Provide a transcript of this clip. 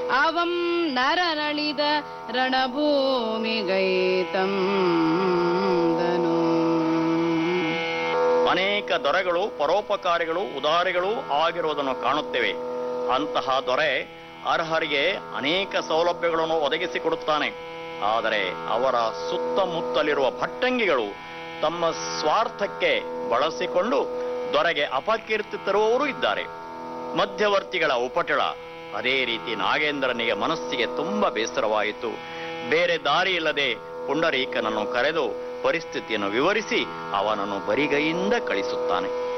ಅವಂ ನರನಳಿದ ರಣಭೂಮಿಗೈತಂದನು ಅನೇಕ ದೊರೆಗಳು ಪರೋಪಕಾರಿಗಳು ಉದಾರಿಗಳು ಆಗಿರುವುದನ್ನು ಕಾಣುತ್ತೇವೆ ಅಂತಹ ದೊರೆ ಅರ್ಹರಿಗೆ ಅನೇಕ ಸೌಲಭ್ಯಗಳನ್ನು ಒದಗಿಸಿಕೊಡುತ್ತಾನೆ ಆದರೆ ಅವರ ಸುತ್ತಮುತ್ತಲಿರುವ ಭಟ್ಟಂಗಿಗಳು ತಮ್ಮ ಸ್ವಾರ್ಥಕ್ಕೆ ಬಳಸಿಕೊಂಡು ದೊರೆಗೆ ಅಪಕೀರ್ತಿ ತರುವವರು ಇದ್ದಾರೆ ಮಧ್ಯವರ್ತಿಗಳ ಉಪಟಳ ಅದೇ ರೀತಿ ನಾಗೇಂದ್ರನಿಗೆ ಮನಸ್ಸಿಗೆ ತುಂಬ ಬೇಸರವಾಯಿತು ಬೇರೆ ದಾರಿ ಇಲ್ಲದೆ ಪುಂಡರೀಕನನ್ನು ಕರೆದು ಪರಿಸ್ಥಿತಿಯನ್ನು ವಿವರಿಸಿ ಅವನನ್ನು ಬರಿಗೈಯಿಂದ ಕಳಿಸುತ್ತಾನೆ